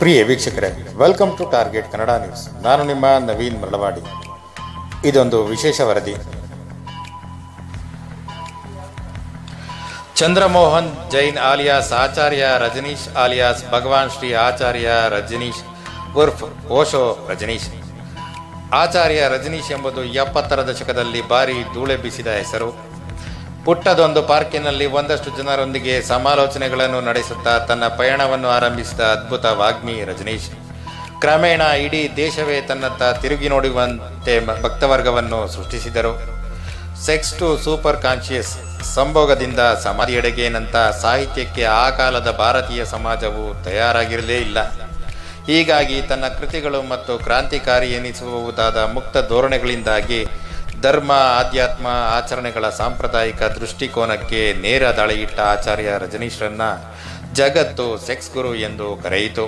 ಪ್ರಿಯ ವೀಕ್ಷಕರೇ welcome to Target Kannada news ನಾನು ನಿಮ್ಮ ನವೀನ್ ಮರಳವಾಡಿ ಇದೊಂದು ವಿಶೇಷ ವರದಿ ಚಂದ್ರಮೋಹನ್ ಜೈನ್ ಆಲಿಯಾಸ್ ಆಚಾರ್ಯ ರಜನೀಶ್ ಆಲಿಯಾಸ್ ಭಗವಾನ್ ಶ್ರೀ ಆಚಾರ್ಯ ರಜನೀಶ್ ಉರ್ಫ್ ಓಶೋ ರಜನೀಶ್ ಆಚಾರ್ಯ ರಜನೀಶ್ ಎಂಬುದು ಎಪ್ಪತ್ತರ ದಶಕದಲ್ಲಿ ಭಾರಿ ಧೂಳೆ ಬೀಸಿದ ಹೆಸರು ಪುಟ್ಟದೊಂದು ಪಾರ್ಕಿನಲ್ಲಿ ಒಂದಷ್ಟು ಜನರೊಂದಿಗೆ ಸಮಾಲೋಚನೆಗಳನ್ನು ನಡೆಸುತ್ತಾ ತನ್ನ ಪಯಣವನ್ನು ಆರಂಭಿಸಿದ ಅದ್ಭುತ ವಾಗ್ಮಿ ರಜನೀಶ್ ಕ್ರಮೇಣ ಇಡೀ ದೇಶವೇ ತನ್ನತ್ತ ತಿರುಗಿ ನೋಡುವಂತೆ ಭಕ್ತವರ್ಗವನ್ನು ಸೃಷ್ಟಿಸಿದರು ಸೆಕ್ಸ್ ಟು ಸೂಪರ್ ಕಾನ್ಶಿಯಸ್ ಸಂಭೋಗದಿಂದ ಸಮಾಧಿಯೆಡೆಗೇನಂತ ಸಾಹಿತ್ಯಕ್ಕೆ ಆ ಕಾಲದ ಭಾರತೀಯ ಸಮಾಜವು ತಯಾರಾಗಿರಲೇ ಇಲ್ಲ ಹೀಗಾಗಿ ತನ್ನ ಕೃತಿಗಳು ಮತ್ತು ಕ್ರಾಂತಿಕಾರಿ ಎನಿಸುವುದಾದ ಮುಕ್ತ ಧೋರಣೆಗಳಿಂದಾಗಿ ಧರ್ಮ ಆಧ್ಯಾತ್ಮ ಆಚರಣೆಗಳ ಸಾಂಪ್ರದಾಯಿಕ ದೃಷ್ಟಿಕೋನಕ್ಕೆ ನೇರ ದಾಳಿಯಿಟ್ಟ ಆಚಾರ್ಯ ರಜನೀಶ್ರನ್ನ ಜಗತ್ತು ಸೆಕ್ಸ್ ಗುರು ಎಂದು ಕರೆಯಿತು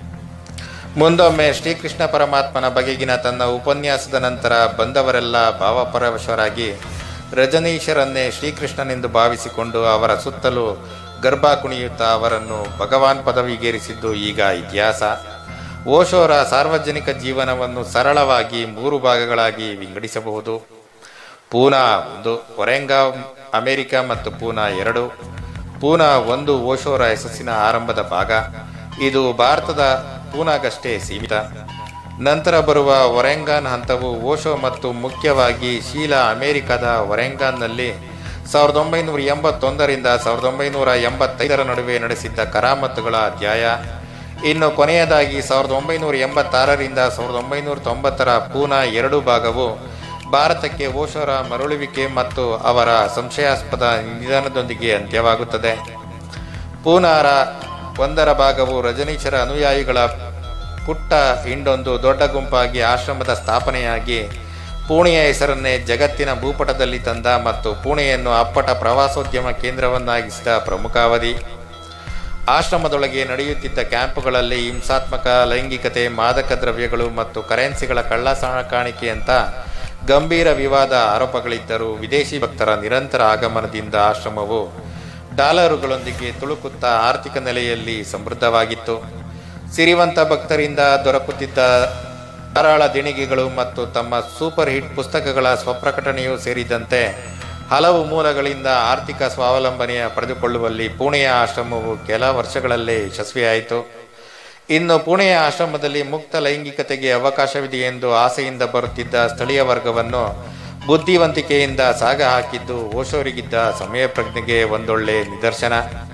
ಮುಂದೊಮ್ಮೆ ಶ್ರೀಕೃಷ್ಣ ಪರಮಾತ್ಮನ ಬಗೆಗಿನ ತನ್ನ ಉಪನ್ಯಾಸದ ನಂತರ ಬಂದವರೆಲ್ಲ ಭಾವಪರವಶರಾಗಿ ರಜನೀಶರನ್ನೇ ಶ್ರೀಕೃಷ್ಣನೆಂದು ಭಾವಿಸಿಕೊಂಡು ಅವರ ಸುತ್ತಲೂ ಗರ್ಭ ಕುಣಿಯುತ್ತಾ ಅವರನ್ನು ಭಗವಾನ್ ಪದವಿಗೇರಿಸಿದ್ದು ಈಗ ಇತಿಹಾಸ ಓಶೋರ ಸಾರ್ವಜನಿಕ ಜೀವನವನ್ನು ಸರಳವಾಗಿ ಮೂರು ಭಾಗಗಳಾಗಿ ವಿಂಗಡಿಸಬಹುದು ಪೂನಾ ಒಂದು ಒರೆಂಗಾವ್ ಅಮೆರಿಕ ಮತ್ತು ಪೂನಾ ಎರಡು ಪೂನಾ ಒಂದು ಓಶೋರ ಯಶಸ್ಸಿನ ಆರಂಭದ ಭಾಗ ಇದು ಭಾರತದ ಪೂನಾಗಷ್ಟೇ ಸೀಮಿತ ನಂತರ ಬರುವ ಒರೆಂಗಾನ್ ಹಂತವು ಓಶೋ ಮತ್ತು ಮುಖ್ಯವಾಗಿ ಶೀಲಾ ಅಮೆರಿಕದ ಒರೆಂಗಾನ್ನಲ್ಲಿ ಸಾವಿರದ ಒಂಬೈನೂರ ಎಂಬತ್ತೊಂದರಿಂದ ಸಾವಿರದ ಒಂಬೈನೂರ ಎಂಬತ್ತೈದರ ನಡುವೆ ನಡೆಸಿದ್ದ ಕರಾಮತ್ತುಗಳ ಅಧ್ಯಾಯ ಇನ್ನು ಕೊನೆಯದಾಗಿ ಸಾವಿರದ ಒಂಬೈನೂರ ಎಂಬತ್ತಾರರಿಂದ ಸಾವಿರದ ಒಂಬೈನೂರ ತೊಂಬತ್ತರ ಪೂನಾ ಎರಡು ಭಾಗವು ಭಾರತಕ್ಕೆ ಓಶೋರ ಮರಳುವಿಕೆ ಮತ್ತು ಅವರ ಸಂಶಯಾಸ್ಪದ ನಿಧನದೊಂದಿಗೆ ಅಂತ್ಯವಾಗುತ್ತದೆ ಪೂನಾರ ಒಂದರ ಭಾಗವು ರಜನೀಶರ ಅನುಯಾಯಿಗಳ ಪುಟ್ಟ ಹಿಂಡೊಂದು ದೊಡ್ಡ ಗುಂಪಾಗಿ ಆಶ್ರಮದ ಸ್ಥಾಪನೆಯಾಗಿ ಪುಣೆಯ ಹೆಸರನ್ನೇ ಜಗತ್ತಿನ ಭೂಪಟದಲ್ಲಿ ತಂದ ಮತ್ತು ಪುಣೆಯನ್ನು ಅಪ್ಪಟ ಪ್ರವಾಸೋದ್ಯಮ ಕೇಂದ್ರವನ್ನಾಗಿಸಿದ ಪ್ರಮುಖ ಅವಧಿ ಆಶ್ರಮದೊಳಗೆ ನಡೆಯುತ್ತಿದ್ದ ಕ್ಯಾಂಪುಗಳಲ್ಲಿ ಹಿಂಸಾತ್ಮಕ ಲೈಂಗಿಕತೆ ಮಾದಕ ದ್ರವ್ಯಗಳು ಮತ್ತು ಕರೆನ್ಸಿಗಳ ಕಳ್ಳ ಸಾಕಾಣಿಕೆಯಂತ ಗಂಭೀರ ವಿವಾದ ಆರೋಪಗಳಿದ್ದರೂ ವಿದೇಶಿ ಭಕ್ತರ ನಿರಂತರ ಆಗಮನದಿಂದ ಆಶ್ರಮವು ಡಾಲರುಗಳೊಂದಿಗೆ ತುಳುಕುತ್ತಾ ಆರ್ಥಿಕ ನೆಲೆಯಲ್ಲಿ ಸಮೃದ್ಧವಾಗಿತ್ತು ಸಿರಿವಂತ ಭಕ್ತರಿಂದ ದೊರಕುತ್ತಿದ್ದ ಧಾರಾಳ ದೇಣಿಗೆಗಳು ಮತ್ತು ತಮ್ಮ ಸೂಪರ್ ಹಿಟ್ ಪುಸ್ತಕಗಳ ಸ್ವಪ್ರಕಟಣೆಯೂ ಸೇರಿದಂತೆ ಹಲವು ಮೂಲಗಳಿಂದ ಆರ್ಥಿಕ ಸ್ವಾವಲಂಬನೆಯ ಪಡೆದುಕೊಳ್ಳುವಲ್ಲಿ ಪುಣೆಯ ಆಶ್ರಮವು ಕೆಲ ವರ್ಷಗಳಲ್ಲೇ ಯಶಸ್ವಿಯಾಯಿತು ಇನ್ನು ಪುಣೆಯ ಆಶ್ರಮದಲ್ಲಿ ಮುಕ್ತ ಲೈಂಗಿಕತೆಗೆ ಅವಕಾಶವಿದೆ ಎಂದು ಆಸೆಯಿಂದ ಬರುತ್ತಿದ್ದ ಸ್ಥಳೀಯ ವರ್ಗವನ್ನು ಬುದ್ಧಿವಂತಿಕೆಯಿಂದ ಸಾಗ ಹಾಕಿದ್ದು ಓಶೋರಿಗಿದ್ದ ಸಮಯ ಪ್ರಜ್ಞೆಗೆ ಒಂದೊಳ್ಳೆ ನಿದರ್ಶನ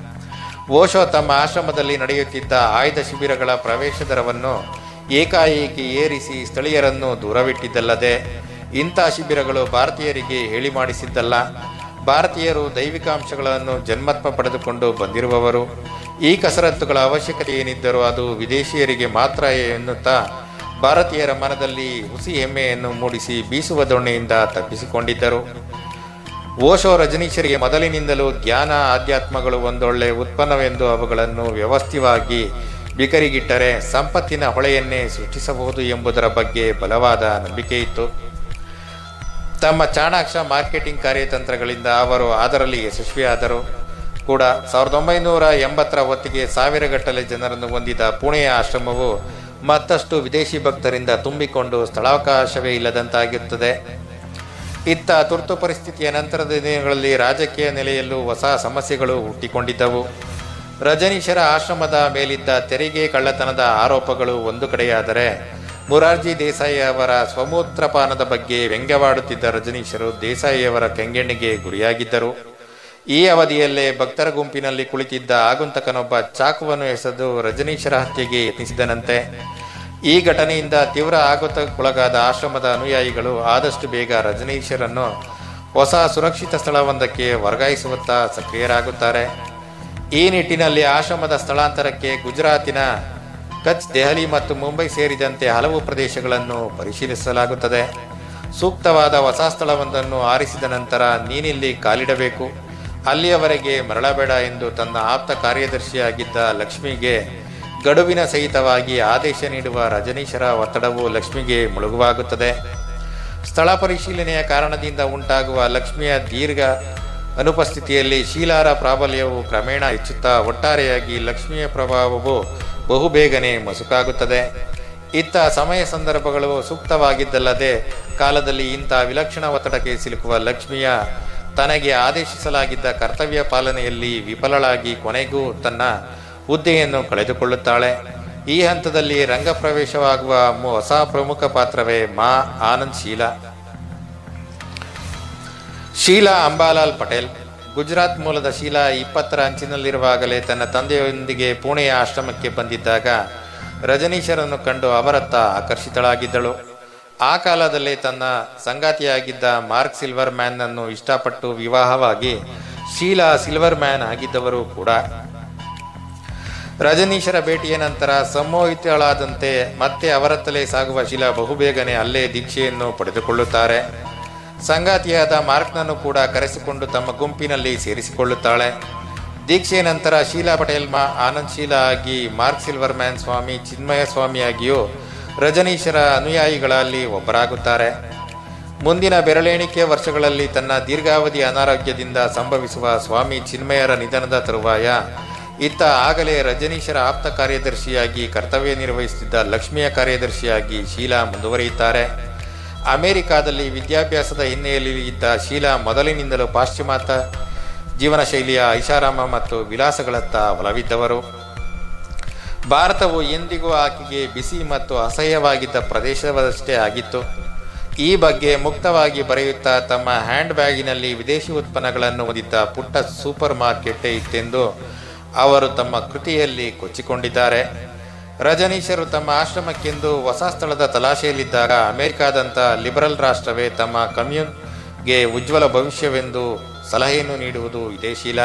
ಓಶೋ ತಮ್ಮ ಆಶ್ರಮದಲ್ಲಿ ನಡೆಯುತ್ತಿದ್ದ ಆಯ್ದ ಶಿಬಿರಗಳ ಪ್ರವೇಶ ದರವನ್ನು ಏಕಾಏಕಿ ಏರಿಸಿ ಸ್ಥಳೀಯರನ್ನು ದೂರವಿಟ್ಟಿದ್ದಲ್ಲದೆ ಇಂಥ ಶಿಬಿರಗಳು ಭಾರತೀಯರಿಗೆ ಹೇಳಿ ಮಾಡಿಸಿದ್ದಲ್ಲ ಭಾರತೀಯರು ದೈವಿಕಾಂಶಗಳನ್ನು ಜನ್ಮತ್ವ ಪಡೆದುಕೊಂಡು ಬಂದಿರುವವರು ಈ ಕಸರತ್ತುಗಳ ಅವಶ್ಯಕತೆ ಏನಿದ್ದರೂ ಅದು ವಿದೇಶಿಯರಿಗೆ ಮಾತ್ರ ಎನ್ನುತ್ತಾ ಭಾರತೀಯರ ಮನದಲ್ಲಿ ಹುಸಿ ಹೆಮ್ಮೆಯನ್ನು ಮೂಡಿಸಿ ಬೀಸುವ ದೊಣ್ಣೆಯಿಂದ ತಪ್ಪಿಸಿಕೊಂಡಿದ್ದರು ಓಶೋ ರಜನೀಶರಿಗೆ ಮೊದಲಿನಿಂದಲೂ ಜ್ಞಾನ ಆಧ್ಯಾತ್ಮಗಳು ಒಂದೊಳ್ಳೆ ಉತ್ಪನ್ನವೆಂದು ಅವುಗಳನ್ನು ವ್ಯವಸ್ಥಿತವಾಗಿ ಬಿಕರಿಗಿಟ್ಟರೆ ಸಂಪತ್ತಿನ ಹೊಳೆಯನ್ನೇ ಸೃಷ್ಟಿಸಬಹುದು ಎಂಬುದರ ಬಗ್ಗೆ ಬಲವಾದ ನಂಬಿಕೆ ಇತ್ತು ತಮ್ಮ ಚಾಣಾಕ್ಷ ಮಾರ್ಕೆಟಿಂಗ್ ಕಾರ್ಯತಂತ್ರಗಳಿಂದ ಅವರು ಅದರಲ್ಲಿ ಯಶಸ್ವಿಯಾದರು ಕೂಡ ಸಾವಿರದ ಒಂಬೈನೂರ ಎಂಬತ್ತರ ಹೊತ್ತಿಗೆ ಸಾವಿರಗಟ್ಟಲೆ ಜನರನ್ನು ಹೊಂದಿದ ಪುಣೆಯ ಆಶ್ರಮವು ಮತ್ತಷ್ಟು ವಿದೇಶಿ ಭಕ್ತರಿಂದ ತುಂಬಿಕೊಂಡು ಸ್ಥಳಾವಕಾಶವೇ ಇಲ್ಲದಂತಾಗಿರುತ್ತದೆ ಇತ್ತ ತುರ್ತು ಪರಿಸ್ಥಿತಿಯ ನಂತರದ ದಿನಗಳಲ್ಲಿ ರಾಜಕೀಯ ನೆಲೆಯಲ್ಲೂ ಹೊಸ ಸಮಸ್ಯೆಗಳು ಹುಟ್ಟಿಕೊಂಡಿದ್ದವು ರಜನೀಶರ ಆಶ್ರಮದ ಮೇಲಿದ್ದ ತೆರಿಗೆ ಕಳ್ಳತನದ ಆರೋಪಗಳು ಒಂದು ಕಡೆಯಾದರೆ ಮುರಾರ್ಜಿ ದೇಸಾಯಿ ಅವರ ಸ್ವಮೂತ್ರಪಾನದ ಬಗ್ಗೆ ವ್ಯಂಗ್ಯವಾಡುತ್ತಿದ್ದ ರಜನೀಶರು ದೇಸಾಯಿಯವರ ಕೆಂಗೆಣ್ಣಿಗೆ ಗುರಿಯಾಗಿದ್ದರು ಈ ಅವಧಿಯಲ್ಲೇ ಭಕ್ತರ ಗುಂಪಿನಲ್ಲಿ ಕುಳಿತಿದ್ದ ಆಗುಂತಕನೊಬ್ಬ ಚಾಕುವನ್ನು ಎಸೆದು ರಜನೀಶರ ಹತ್ಯೆಗೆ ಯತ್ನಿಸಿದನಂತೆ ಈ ಘಟನೆಯಿಂದ ತೀವ್ರ ಆಘಾತಕ್ಕೊಳಗಾದ ಆಶ್ರಮದ ಅನುಯಾಯಿಗಳು ಆದಷ್ಟು ಬೇಗ ರಜನೀಶರನ್ನು ಹೊಸ ಸುರಕ್ಷಿತ ಸ್ಥಳವೊಂದಕ್ಕೆ ವರ್ಗಾಯಿಸುವತ್ತ ಸಕ್ರಿಯರಾಗುತ್ತಾರೆ ಈ ನಿಟ್ಟಿನಲ್ಲಿ ಆಶ್ರಮದ ಸ್ಥಳಾಂತರಕ್ಕೆ ಗುಜರಾತಿನ ಕಚ್ ದೆಹಲಿ ಮತ್ತು ಮುಂಬೈ ಸೇರಿದಂತೆ ಹಲವು ಪ್ರದೇಶಗಳನ್ನು ಪರಿಶೀಲಿಸಲಾಗುತ್ತದೆ ಸೂಕ್ತವಾದ ಹೊಸ ಸ್ಥಳವೊಂದನ್ನು ಆರಿಸಿದ ನಂತರ ನೀನಿಲ್ಲಿ ಕಾಲಿಡಬೇಕು ಅಲ್ಲಿಯವರೆಗೆ ಮರಳಬೇಡ ಎಂದು ತನ್ನ ಆಪ್ತ ಕಾರ್ಯದರ್ಶಿಯಾಗಿದ್ದ ಲಕ್ಷ್ಮಿಗೆ ಗಡುವಿನ ಸಹಿತವಾಗಿ ಆದೇಶ ನೀಡುವ ರಜನೀಶರ ಒತ್ತಡವು ಲಕ್ಷ್ಮಿಗೆ ಮುಳುಗುವಾಗುತ್ತದೆ ಸ್ಥಳ ಪರಿಶೀಲನೆಯ ಕಾರಣದಿಂದ ಉಂಟಾಗುವ ಲಕ್ಷ್ಮಿಯ ದೀರ್ಘ ಅನುಪಸ್ಥಿತಿಯಲ್ಲಿ ಶೀಲಾರ ಪ್ರಾಬಲ್ಯವು ಕ್ರಮೇಣ ಹೆಚ್ಚುತ್ತಾ ಒಟ್ಟಾರೆಯಾಗಿ ಲಕ್ಷ್ಮಿಯ ಪ್ರಭಾವವು ಬಹುಬೇಗನೆ ಮಸುಕಾಗುತ್ತದೆ ಇತ್ತ ಸಮಯ ಸಂದರ್ಭಗಳು ಸೂಕ್ತವಾಗಿದ್ದಲ್ಲದೆ ಕಾಲದಲ್ಲಿ ಇಂಥ ವಿಲಕ್ಷಣ ಒತ್ತಡಕ್ಕೆ ಸಿಲುಕುವ ಲಕ್ಷ್ಮಿಯ ತನಗೆ ಆದೇಶಿಸಲಾಗಿದ್ದ ಕರ್ತವ್ಯ ಪಾಲನೆಯಲ್ಲಿ ವಿಫಲಳಾಗಿ ಕೊನೆಗೂ ತನ್ನ ಹುದ್ದೆಯನ್ನು ಕಳೆದುಕೊಳ್ಳುತ್ತಾಳೆ ಈ ಹಂತದಲ್ಲಿ ರಂಗಪ್ರವೇಶವಾಗುವ ಮು- ಹೊಸ ಪ್ರಮುಖ ಪಾತ್ರವೇ ಮಾ ಆನಂದ್ ಶೀಲಾ ಶೀಲಾ ಅಂಬಾಲಾಲ್ ಪಟೇಲ್ ಗುಜರಾತ್ ಮೂಲದ ಶೀಲಾ ಇಪ್ಪತ್ತರ ಅಂಚಿನಲ್ಲಿರುವಾಗಲೇ ತನ್ನ ತಂದೆಯೊಂದಿಗೆ ಪುಣೆಯ ಆಶ್ರಮಕ್ಕೆ ಬಂದಿದ್ದಾಗ ರಜನೀಶರನ್ನು ಕಂಡು ಅವರತ್ತ ಆಕರ್ಷಿತಳಾಗಿದ್ದಳು ಆ ಕಾಲದಲ್ಲೇ ತನ್ನ ಸಂಗಾತಿಯಾಗಿದ್ದ ಮಾರ್ಕ್ ಸಿಲ್ವರ್ ಮ್ಯಾನ್ ಅನ್ನು ಇಷ್ಟಪಟ್ಟು ವಿವಾಹವಾಗಿ ಶೀಲಾ ಸಿಲ್ವರ್ ಮ್ಯಾನ್ ಆಗಿದ್ದವರು ಕೂಡ ರಜನೀಶರ ಭೇಟಿಯ ನಂತರ ಸಂಮೋಹಿತಳಾದಂತೆ ಮತ್ತೆ ಅವರತ್ತಲೇ ಸಾಗುವ ಶೀಲಾ ಬಹುಬೇಗನೆ ಅಲ್ಲೇ ದೀಕ್ಷೆಯನ್ನು ಪಡೆದುಕೊಳ್ಳುತ್ತಾರೆ ಸಂಗಾತಿಯಾದ ಮಾರ್ಕ್ನನ್ನು ಕೂಡ ಕರೆಸಿಕೊಂಡು ತಮ್ಮ ಗುಂಪಿನಲ್ಲಿ ಸೇರಿಸಿಕೊಳ್ಳುತ್ತಾಳೆ ದೀಕ್ಷೆಯ ನಂತರ ಶೀಲಾ ಪಟೇಲ್ ಮಾ ಆನಂದ್ ಶೀಲಾ ಆಗಿ Mark Silverman Swami Chinmaya ಸ್ವಾಮಿಯಾಗಿಯೂ ರಜನೀಶರ ಅನುಯಾಯಿಗಳಲ್ಲಿ ಒಬ್ಬರಾಗುತ್ತಾರೆ ಮುಂದಿನ ಬೆರಳೆಣಿಕೆ ವರ್ಷಗಳಲ್ಲಿ ತನ್ನ ದೀರ್ಘಾವಧಿ ಅನಾರೋಗ್ಯದಿಂದ ಸಂಭವಿಸುವ ಸ್ವಾಮಿ ಚಿನ್ಮಯರ ನಿಧನದ ತರುವಾಯ ಇತ್ತ ಆಗಲೇ ರಜನೀಶರ ಆಪ್ತ ಕಾರ್ಯದರ್ಶಿಯಾಗಿ ಕರ್ತವ್ಯ ನಿರ್ವಹಿಸುತ್ತಿದ್ದ ಲಕ್ಷ್ಮಿಯ ಕಾರ್ಯದರ್ಶಿಯಾಗಿ ಶೀಲಾ ಮುಂದುವರಿಯುತ್ತಾರೆ ಅಮೆರಿಕಾದಲ್ಲಿ ವಿದ್ಯಾಭ್ಯಾಸದ ಹಿನ್ನೆಲೆಯಲ್ಲಿ ಇದ್ದ ಶೀಲಾ ಮೊದಲಿನಿಂದಲೂ ಪಾಶ್ಚಿಮಾತ್ಯ ಜೀವನ ಶೈಲಿಯ ಐಷಾರಾಮ ಮತ್ತು ವಿಲಾಸಗಳತ್ತ ಒಲವಿದ್ದವರು ಭಾರತವು ಎಂದಿಗೂ ಆಕೆಗೆ ಬಿಸಿ ಮತ್ತು ಅಸಹ್ಯವಾಗಿದ್ದ ಪ್ರದೇಶವಷ್ಟೇ ಆಗಿತ್ತು ಈ ಬಗ್ಗೆ ಮುಕ್ತವಾಗಿ ಬರೆಯುತ್ತಾ ತಮ್ಮ ಹ್ಯಾಂಡ್ ಬ್ಯಾಗಿನಲ್ಲಿ ವಿದೇಶಿ ಉತ್ಪನ್ನಗಳನ್ನು ಹೊಂದಿದ್ದ ಪುಟ್ಟ ಸೂಪರ್ ಮಾರ್ಕೆಟ್ ಇತ್ತೆಂದು ಅವರು ತಮ್ಮ ಕೃತಿಯಲ್ಲಿ ಕೊಚ್ಚಿಕೊಂಡಿದ್ದಾರೆ ರಜನೀಶರು ತಮ್ಮ ಆಶ್ರಮಕ್ಕೆಂದು ಹೊಸ ಸ್ಥಳದ ತಲಾಶೆಯಲ್ಲಿದ್ದಾಗ ಅಮೆರಿಕಾದಂಥ ಲಿಬರಲ್ ರಾಷ್ಟ್ರವೇ ತಮ್ಮ ಕಮ್ಯೂನ್ಗೆ ಉಜ್ವಲ ಭವಿಷ್ಯವೆಂದು ಸಲಹೆಯನ್ನು ನೀಡುವುದು ಇದೇ ಶೀಲ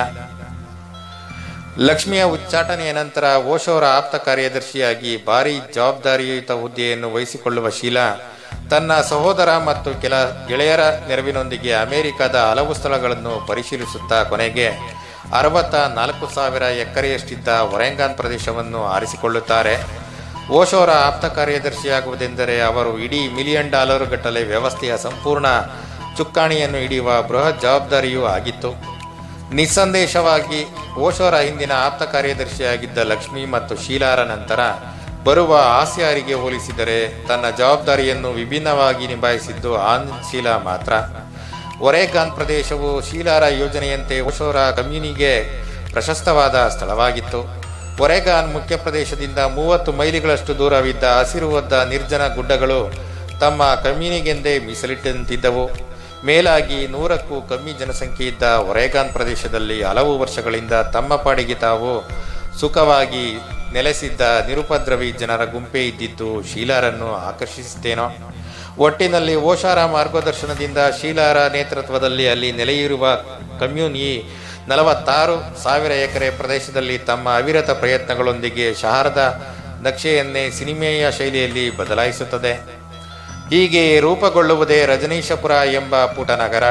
ಲಕ್ಷ್ಮಿಯ ಉಚ್ಚಾಟನೆಯ ನಂತರ ಓಶೋರ ಆಪ್ತ ಕಾರ್ಯದರ್ಶಿಯಾಗಿ ಭಾರಿ ಜವಾಬ್ದಾರಿಯುತ ಹುದ್ದೆಯನ್ನು ವಹಿಸಿಕೊಳ್ಳುವ ಶೀಲಾ ತನ್ನ ಸಹೋದರ ಮತ್ತು ಕೆಲ ಗೆಳೆಯರ ನೆರವಿನೊಂದಿಗೆ ಅಮೆರಿಕದ ಹಲವು ಸ್ಥಳಗಳನ್ನು ಪರಿಶೀಲಿಸುತ್ತಾ ಕೊನೆಗೆ ಅರವತ್ತ ನಾಲ್ಕು ಸಾವಿರ ಎಕರೆಯಷ್ಟಿದ್ದ ಒರೆಂಗಾನ್ ಪ್ರದೇಶವನ್ನು ಆರಿಸಿಕೊಳ್ಳುತ್ತಾರೆ ಓಶೋರ ಆಪ್ತ ಕಾರ್ಯದರ್ಶಿಯಾಗುವುದೆಂದರೆ ಅವರು ಇಡೀ ಮಿಲಿಯನ್ ಡಾಲರ್ ಗಟ್ಟಲೆ ವ್ಯವಸ್ಥೆಯ ಸಂಪೂರ್ಣ ಚುಕ್ಕಾಣಿಯನ್ನು ಹಿಡಿಯುವ ಬೃಹತ್ ಜವಾಬ್ದಾರಿಯೂ ಆಗಿತ್ತು ನಿಸ್ಸಂದೇಶವಾಗಿ ಓಶೋರ ಹಿಂದಿನ ಆಪ್ತ ಕಾರ್ಯದರ್ಶಿಯಾಗಿದ್ದ ಲಕ್ಷ್ಮಿ ಮತ್ತು ಶೀಲಾರ ನಂತರ ಬರುವ ಹಾಸ್ಯಾರಿಗೆ ಹೋಲಿಸಿದರೆ ತನ್ನ ಜವಾಬ್ದಾರಿಯನ್ನು ವಿಭಿನ್ನವಾಗಿ ನಿಭಾಯಿಸಿದ್ದು ಆನಂದ್ ಶೀಲಾ ಮಾತ್ರ ಒರೆಗಾನ್ ಪ್ರದೇಶವು ಶೀಲಾರ ಯೋಜನೆಯಂತೆ ಓಶೋರ ಕಮ್ಯುನಿಗೆ ಪ್ರಶಸ್ತವಾದ ಸ್ಥಳವಾಗಿತ್ತು ಒರೆಗಾನ್ ಮುಖ್ಯ ಪ್ರದೇಶದಿಂದ ಮೂವತ್ತು ಮೈಲಿಗಳಷ್ಟು ದೂರವಿದ್ದ ಹಸಿರುವದ್ದ ನಿರ್ಜನ ಗುಡ್ಡಗಳು ತಮ್ಮ ಕಮ್ಯುನಿಗೆಂದೇ ಮೀಸಲಿಟ್ಟಂತಿದ್ದವು ಮೇಲಾಗಿ ನೂರಕ್ಕೂ ಕಮ್ಮಿ ಜನಸಂಖ್ಯೆ ಇದ್ದ ಒರೆಗಾನ್ ಪ್ರದೇಶದಲ್ಲಿ ಹಲವು ವರ್ಷಗಳಿಂದ ತಮ್ಮ ಪಾಡಿಗೆ ತಾವು ಸುಖವಾಗಿ ನೆಲೆಸಿದ್ದ ನಿರುಪದ್ರವಿ ಜನರ ಗುಂಪೇ ಇದ್ದಿದ್ದು ಶೀಲಾರನ್ನು ಆಕರ್ಷಿಸಿದ್ದೇನೋ ಒಟ್ಟಿನಲ್ಲಿ ಓಶಾರ ಮಾರ್ಗದರ್ಶನದಿಂದ ಶೀಲಾರ ನೇತೃತ್ವದಲ್ಲಿ ಅಲ್ಲಿ ನೆಲೆಯಿರುವ ಕಮ್ಯೂನ್ ಈ ನಲವತ್ತಾರು ಸಾವಿರ ಎಕರೆ ಪ್ರದೇಶದಲ್ಲಿ ತಮ್ಮ ಅವಿರತ ಪ್ರಯತ್ನಗಳೊಂದಿಗೆ ಶಹರದ ನಕ್ಷೆಯನ್ನೇ ಸಿನಿಮೆಯ ಶೈಲಿಯಲ್ಲಿ ಬದಲಾಯಿಸುತ್ತದೆ ಹೀಗೆ ರೂಪುಗೊಳ್ಳುವುದೇ ರಜನೀಶಪುರ ಎಂಬ ಪುಟ ನಗರ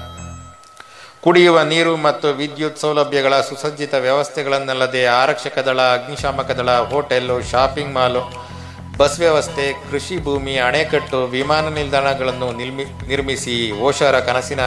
ಕುಡಿಯುವ ನೀರು ಮತ್ತು ವಿದ್ಯುತ್ ಸೌಲಭ್ಯಗಳ ಸುಸಜ್ಜಿತ ವ್ಯವಸ್ಥೆಗಳನ್ನಲ್ಲದೆ ಆರಕ್ಷಕ ದಳ ಅಗ್ನಿಶಾಮಕ ದಳ ಹೋಟೆಲ್ಲು ಶಾಪಿಂಗ್ ಮಾಲು ಬಸ್ ವ್ಯವಸ್ಥೆ ಕೃಷಿ ಭೂಮಿ ಅಣೆಕಟ್ಟು ವಿಮಾನ ನಿಲ್ದಾಣಗಳನ್ನು ನಿರ್ಮಿ ನಿರ್ಮಿಸಿ ಓಶಾರ ಕನಸಿನ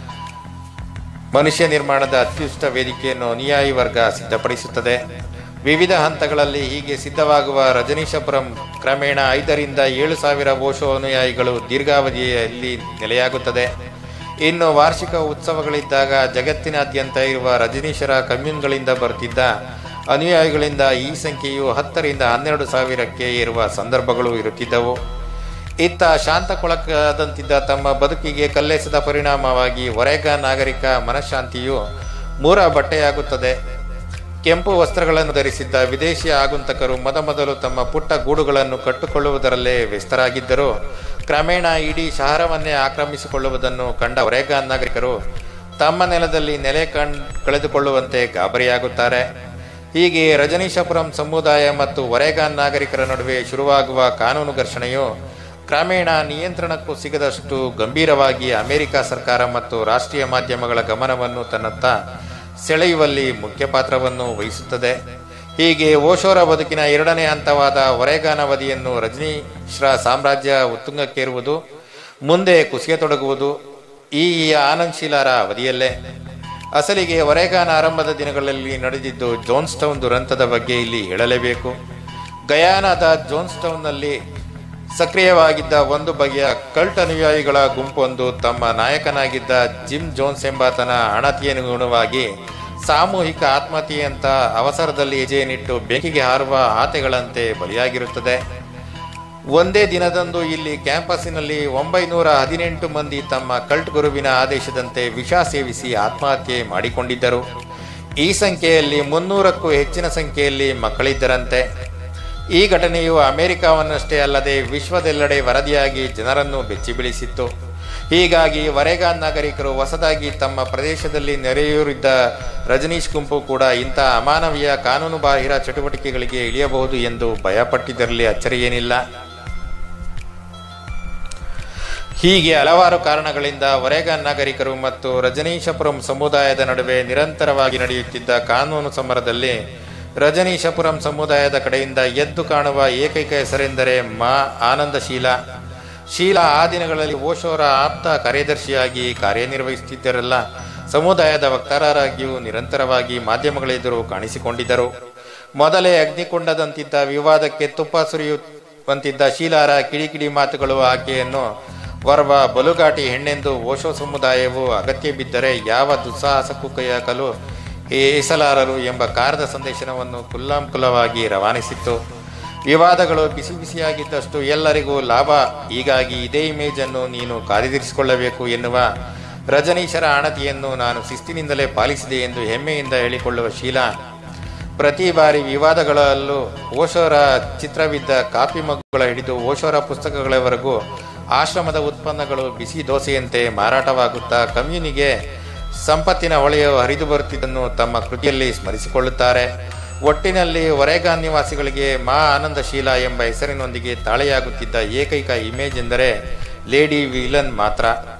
ಮನುಷ್ಯ ನಿರ್ಮಾಣದ ಅತ್ಯುಷ್ಟ ವೇದಿಕೆಯನ್ನು ಅನುಯಾಯಿ ವರ್ಗ ಸಿದ್ಧಪಡಿಸುತ್ತದೆ ವಿವಿಧ ಹಂತಗಳಲ್ಲಿ ಹೀಗೆ ಸಿದ್ಧವಾಗುವ ರಜನೀಶಪುರಂ ಕ್ರಮೇಣ ಐದರಿಂದ ಏಳು ಸಾವಿರ ಓಶೋ ಅನುಯಾಯಿಗಳು ದೀರ್ಘಾವಧಿಯಲ್ಲಿ ನೆಲೆಯಾಗುತ್ತದೆ ಇನ್ನು ವಾರ್ಷಿಕ ಉತ್ಸವಗಳಿದ್ದಾಗ ಜಗತ್ತಿನಾದ್ಯಂತ ಇರುವ ರಜನೀಶರ ಕಮ್ಯೂನ್ಗಳಿಂದ ಬರ್ತಿದ್ದ ಅನುಯಾಯಿಗಳಿಂದ ಈ ಸಂಖ್ಯೆಯು ಹತ್ತರಿಂದ ಹನ್ನೆರಡು ಸಾವಿರಕ್ಕೆ ಏರುವ ಸಂದರ್ಭಗಳು ಇರುತ್ತಿದ್ದವು ಇತ್ತ ಶಾಂತಕೊಳಕಾದಂತಿದ್ದ ತಮ್ಮ ಬದುಕಿಗೆ ಕಲ್ಲೆಸದ ಪರಿಣಾಮವಾಗಿ ಒರೆಗ ನಾಗರಿಕ ಮನಃಶಾಂತಿಯು ಮೂರ ಬಟ್ಟೆಯಾಗುತ್ತದೆ ಕೆಂಪು ವಸ್ತ್ರಗಳನ್ನು ಧರಿಸಿದ್ದ ವಿದೇಶಿ ಆಗಂತಕರು ಮೊದಮೊದಲು ತಮ್ಮ ಪುಟ್ಟ ಗೂಡುಗಳನ್ನು ಕಟ್ಟಿಕೊಳ್ಳುವುದರಲ್ಲೇ ವ್ಯಸ್ತರಾಗಿದ್ದರು ಕ್ರಮೇಣ ಇಡೀ ಶಹರವನ್ನೇ ಆಕ್ರಮಿಸಿಕೊಳ್ಳುವುದನ್ನು ಕಂಡ ಒರೆಗಾನ್ ನಾಗರಿಕರು ತಮ್ಮ ನೆಲದಲ್ಲಿ ನೆಲೆ ಕಣ್ ಕಳೆದುಕೊಳ್ಳುವಂತೆ ಗಾಬರಿಯಾಗುತ್ತಾರೆ ಹೀಗೆ ರಜನೀಶಪುರಂ ಸಮುದಾಯ ಮತ್ತು ಒರೆಗಾನ್ ನಾಗರಿಕರ ನಡುವೆ ಶುರುವಾಗುವ ಕಾನೂನು ಘರ್ಷಣೆಯು ಕ್ರಮೇಣ ನಿಯಂತ್ರಣಕ್ಕೂ ಸಿಗದಷ್ಟು ಗಂಭೀರವಾಗಿ ಅಮೆರಿಕ ಸರ್ಕಾರ ಮತ್ತು ರಾಷ್ಟ್ರೀಯ ಮಾಧ್ಯಮಗಳ ಗಮನವನ್ನು ತನ್ನತ್ತ ಸೆಳೆಯುವಲ್ಲಿ ಮುಖ್ಯ ಪಾತ್ರವನ್ನು ವಹಿಸುತ್ತದೆ ಹೀಗೆ ಓಶೋರ ಬದುಕಿನ ಎರಡನೇ ಹಂತವಾದ ಒರೆಗಾನ್ ಅವಧಿಯನ್ನು ರಜನೀಶ್ರ ಸಾಮ್ರಾಜ್ಯ ಉತ್ತುಂಗಕ್ಕೇರುವುದು ಮುಂದೆ ಕುಸಿಯತೊಡಗುವುದು ಈ ಆನಂದ್ ಶೀಲಾರ ಅವಧಿಯಲ್ಲೇ ಅಸಲಿಗೆ ಒರೆಗಾನ್ ಆರಂಭದ ದಿನಗಳಲ್ಲಿ ನಡೆದಿದ್ದು ಜೋನ್ಸ್ಟೌನ್ ದುರಂತದ ಬಗ್ಗೆ ಇಲ್ಲಿ ಹೇಳಲೇಬೇಕು ಗಯಾನಾದ ಜೋನ್ಸ್ಟೌನ್ನಲ್ಲಿ ಸಕ್ರಿಯವಾಗಿದ್ದ ಒಂದು ಬಗೆಯ ಕಲ್ಟ್ ಅನುಯಾಯಿಗಳ ಗುಂಪೊಂದು ತಮ್ಮ ನಾಯಕನಾಗಿದ್ದ ಜಿಮ್ ಜೋನ್ಸ್ ಎಂಬಾತನ ಅಣತಿಯನುಗುಣವಾಗಿ ಸಾಮೂಹಿಕ ಆತ್ಮಹತ್ಯೆಯಂತ ಅವಸರದಲ್ಲಿ ಹೆಜ್ಜೆಯನ್ನಿಟ್ಟು ಬೆಂಕಿಗೆ ಹಾರುವ ಆತೆಗಳಂತೆ ಬಲಿಯಾಗಿರುತ್ತದೆ ಒಂದೇ ದಿನದಂದು ಇಲ್ಲಿ ಕ್ಯಾಂಪಸ್ಸಿನಲ್ಲಿ ಒಂಬೈನೂರ ಹದಿನೆಂಟು ಮಂದಿ ತಮ್ಮ ಕಲ್ಟ್ ಗುರುವಿನ ಆದೇಶದಂತೆ ವಿಷ ಸೇವಿಸಿ ಆತ್ಮಹತ್ಯೆ ಮಾಡಿಕೊಂಡಿದ್ದರು ಈ ಸಂಖ್ಯೆಯಲ್ಲಿ ಮುನ್ನೂರಕ್ಕೂ ಹೆಚ್ಚಿನ ಸಂಖ್ಯೆಯಲ್ಲಿ ಮಕ್ಕಳಿದ್ದರಂತೆ ಈ ಘಟನೆಯು ಅಮೆರಿಕವನ್ನಷ್ಟೇ ಅಲ್ಲದೆ ವಿಶ್ವದೆಲ್ಲೆಡೆ ವರದಿಯಾಗಿ ಜನರನ್ನು ಬೆಚ್ಚಿಬೀಳಿಸಿತ್ತು ಹೀಗಾಗಿ ವರೆಗಾನ್ ನಾಗರಿಕರು ಹೊಸದಾಗಿ ತಮ್ಮ ಪ್ರದೇಶದಲ್ಲಿ ನೆರೆಯೂರಿದ್ದ ರಜನೀಶ್ ಗುಂಪು ಕೂಡ ಇಂಥ ಅಮಾನವೀಯ ಕಾನೂನುಬಾಹಿರ ಚಟುವಟಿಕೆಗಳಿಗೆ ಇಳಿಯಬಹುದು ಎಂದು ಭಯಪಟ್ಟಿದ್ದರಲ್ಲಿ ಅಚ್ಚರಿಯೇನಿಲ್ಲ ಹೀಗೆ ಹಲವಾರು ಕಾರಣಗಳಿಂದ ವರೆಗಾನ್ ನಾಗರಿಕರು ಮತ್ತು ರಜನೀಶಪುರಂ ಸಮುದಾಯದ ನಡುವೆ ನಿರಂತರವಾಗಿ ನಡೆಯುತ್ತಿದ್ದ ಕಾನೂನು ಸಮರದಲ್ಲಿ ರಜನೀಶಪುರಂ ಸಮುದಾಯದ ಕಡೆಯಿಂದ ಎದ್ದು ಕಾಣುವ ಏಕೈಕ ಹೆಸರೆಂದರೆ ಮಾ ಆನಂದಶೀಲ ಶೀಲಾ ಆ ದಿನಗಳಲ್ಲಿ ಓಶೋರ ಆಪ್ತ ಕಾರ್ಯದರ್ಶಿಯಾಗಿ ಕಾರ್ಯನಿರ್ವಹಿಸುತ್ತಿದ್ದರಲ್ಲ ಸಮುದಾಯದ ವಕ್ತಾರರಾಗಿಯೂ ನಿರಂತರವಾಗಿ ಮಾಧ್ಯಮಗಳ ಎದುರು ಕಾಣಿಸಿಕೊಂಡಿದ್ದರು ಮೊದಲೇ ಅಗ್ನಿಕೊಂಡದಂತಿದ್ದ ವಿವಾದಕ್ಕೆ ತುಪ್ಪ ಸುರಿಯುವಂತಿದ್ದ ಶೀಲಾರ ಕಿಡಿಕಿಡಿ ಮಾತುಗಳು ಆಕೆಯನ್ನು ವರ್ವ ಬಲುಗಾಟಿ ಹೆಣ್ಣೆಂದು ಓಶೋ ಸಮುದಾಯವು ಅಗತ್ಯ ಬಿದ್ದರೆ ಯಾವ ದುಸ್ಸಾಹಸಕ್ಕೂ ಕೈ ಹಾಕಲು ಏಸಲಾರರು ಎಂಬ ಕಾರದ ಸಂದೇಶನವನ್ನು ಕುಲ್ಲಾಂಕುಲವಾಗಿ ರವಾನಿಸಿತ್ತು ವಿವಾದಗಳು ಬಿಸಿ ಬಿಸಿಯಾಗಿದ್ದಷ್ಟು ಎಲ್ಲರಿಗೂ ಲಾಭ ಹೀಗಾಗಿ ಇದೇ ಇಮೇಜ್ ಅನ್ನು ನೀನು ಕಾದಿರಿಸಿಕೊಳ್ಳಬೇಕು ಎನ್ನುವ ರಜನೀಶರ ಅಣತಿಯನ್ನು ನಾನು ಶಿಸ್ತಿನಿಂದಲೇ ಪಾಲಿಸಿದೆ ಎಂದು ಹೆಮ್ಮೆಯಿಂದ ಹೇಳಿಕೊಳ್ಳುವ ಶೀಲಾ ಪ್ರತಿ ಬಾರಿ ವಿವಾದಗಳಲ್ಲೂ ಓಶೋರ ಚಿತ್ರವಿದ್ದ ಕಾಪಿ ಮಗ್ಗುಗಳ ಹಿಡಿದು ಓಶೋರ ಪುಸ್ತಕಗಳವರೆಗೂ ಆಶ್ರಮದ ಉತ್ಪನ್ನಗಳು ಬಿಸಿ ದೋಸೆಯಂತೆ ಮಾರಾಟವಾಗುತ್ತಾ ಕಮ್ಯುನಿಗೆ ಸಂಪತ್ತಿನ ಹೊಳೆಯು ಹರಿದು ಬರುತ್ತಿದ್ದನ್ನು ತಮ್ಮ ಕೃತಿಯಲ್ಲಿ ಸ್ಮರಿಸಿಕೊಳ್ಳುತ್ತಾರೆ ಒಟ್ಟಿನಲ್ಲಿ ಒರೆಗಾನ್ ನಿವಾಸಿಗಳಿಗೆ ಮಾ ಆನಂದಶೀಲ ಎಂಬ ಹೆಸರಿನೊಂದಿಗೆ ತಾಳೆಯಾಗುತ್ತಿದ್ದ ಏಕೈಕ ಇಮೇಜ್ ಎಂದರೆ ಲೇಡಿ ವಿಲನ್ ಮಾತ್ರ